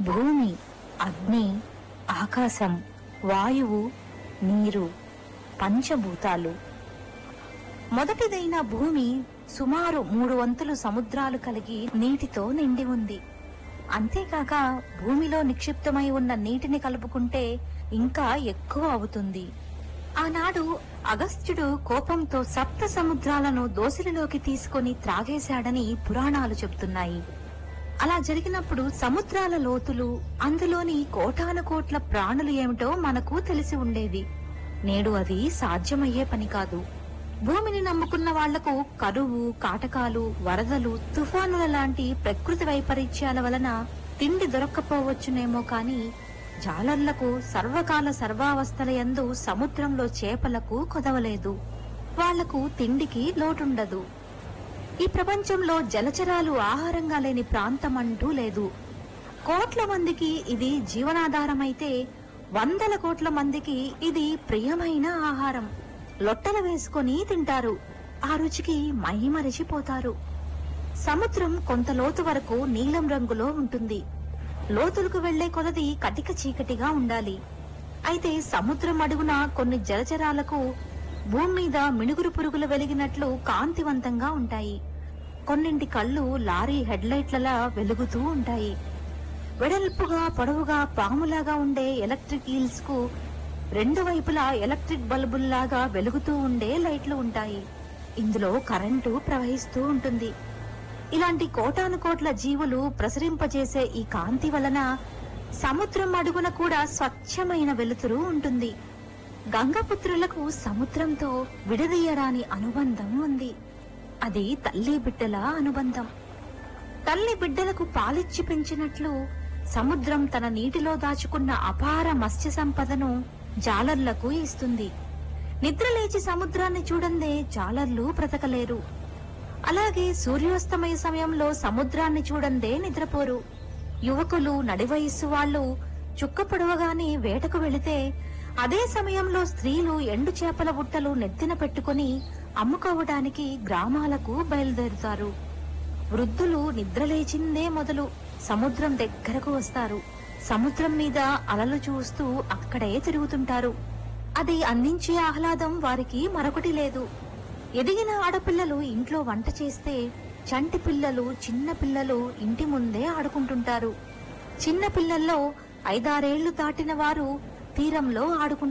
భూమి అగ్ని ఆకాశం వాయువు నీరు పంచభూతాలు మొదటిదైన భూమి సుమారు మూడు వంతులు సముద్రాలు కలిగి నీటితో నిండి ఉంది అంతేకాక భూమిలో నిక్షిప్తమై ఉన్న నీటిని కలుపుకుంటే ఇంకా ఎక్కువ అవుతుంది ఆనాడు అగస్త్యుడు కోపంతో సప్త సముద్రాలను దోసిలిలోకి తీసుకొని త్రాగేశాడని పురాణాలు చెబుతున్నాయి అలా జరిగినప్పుడు సముద్రాల లోతులు అందులోని కోటాను కోట్ల ప్రాణులు ఏమిటో మనకు తెలిసి ఉండేది నేడు అది సాధ్యమయ్యే పని కాదు భూమిని నమ్ముకున్న వాళ్లకు కరువు కాటకాలు వరదలు తుఫానుల లాంటి ప్రకృతి వైపరీత్యాల వలన తిండి దొరక్కపోవచ్చునేమో కాని జాలర్లకు సర్వకాల సర్వావస్థల యందు సముద్రంలో చేపలకు కొదవలేదు వాళ్లకు తిండికి లోటుండదు ఈ ప్రపంచంలో జలచరాలు ఆహారంగా లేని ప్రాంతం అంటూ లేదు కోట్ల మందికి ఇది జీవనాధారమైతే వందల కోట్ల మందికి ఇది ప్రియమైన ఆహారం లొట్టలు వేసుకొని తింటారు ఆ రుచికి మైమరిచిపోతారు సముద్రం కొంత లోతు వరకు నీలం రంగులో ఉంటుంది లోతులకు వెళ్లే కొలది కటిక చీకటిగా ఉండాలి అయితే సముద్రం అడుగున కొన్ని జలచరాలకు భూమి మీద మినుగురు పురుగులు వెలిగినట్లు కాంతివంతంగా ఉంటాయి కొన్నింటి కళ్ళు లారీ హెడ్లైట్లలా వెలుగుతూ ఉంటాయి వెడల్పుగా పొడవుగా పాములాగా ఉండే ఎలక్ట్రిక్ ఈల్స్ కు రెండు వైపులా ఎలక్ట్రిక్ బల్బుల్లాగా వెలుగుతూ ఉండే లైట్లు ఉంటాయి ఇందులో కరెంటు ప్రవహిస్తూ ఉంటుంది ఇలాంటి కోటాను కోట్ల జీవులు ప్రసరింపజేసే ఈ కాంతి వలన సముద్రం అడుగున కూడా స్వచ్ఛమైన వెలుతురు ఉంటుంది గంగపుత్రులకు సముద్రంతో విడదీయరాని అనుబంధం ఉంది అది తల్లి బిడ్డల అనుబంధం తల్లి బిడ్డలకు పాలిచ్చి పెంచినట్లు సముద్రం తన నీటిలో దాచుకున్న అపార మత్స్య సంపదను జాలర్లకు ఇస్తుంది నిద్రలేచి సముద్రాన్ని చూడందే జాలర్లు బ్రతకలేరు అలాగే సూర్యోస్తమయ సమయంలో సముద్రాన్ని చూడందే నిద్రపోరు యువకులు నడివయస్సు వాళ్ళు చుక్క పొడవగానే వేటకు వెళితే అదే సమయంలో స్త్రీలు ఎండు చేపల బుట్టలు నెత్తిన పెట్టుకుని అమ్ముకోవడానికి గ్రామాలకు బయలుదేరుతారు వృద్ధులు నిద్రలేచిందే మొదలు సముద్రం దగ్గరకు వస్తారు సముద్రం మీద అలలు చూస్తూ అక్కడే తిరుగుతుంటారు అది అందించే ఆహ్లాదం వారికి మరొకటి లేదు ఎదిగిన ఆడపిల్లలు ఇంట్లో వంట చేస్తే చంటి పిల్లలు చిన్న పిల్లలు ఇంటి ముందే ఆడుకుంటుంటారు చిన్న పిల్లల్లో ఐదారేళ్లు దాటిన వారు తీరంలో ఆడుకుంటారు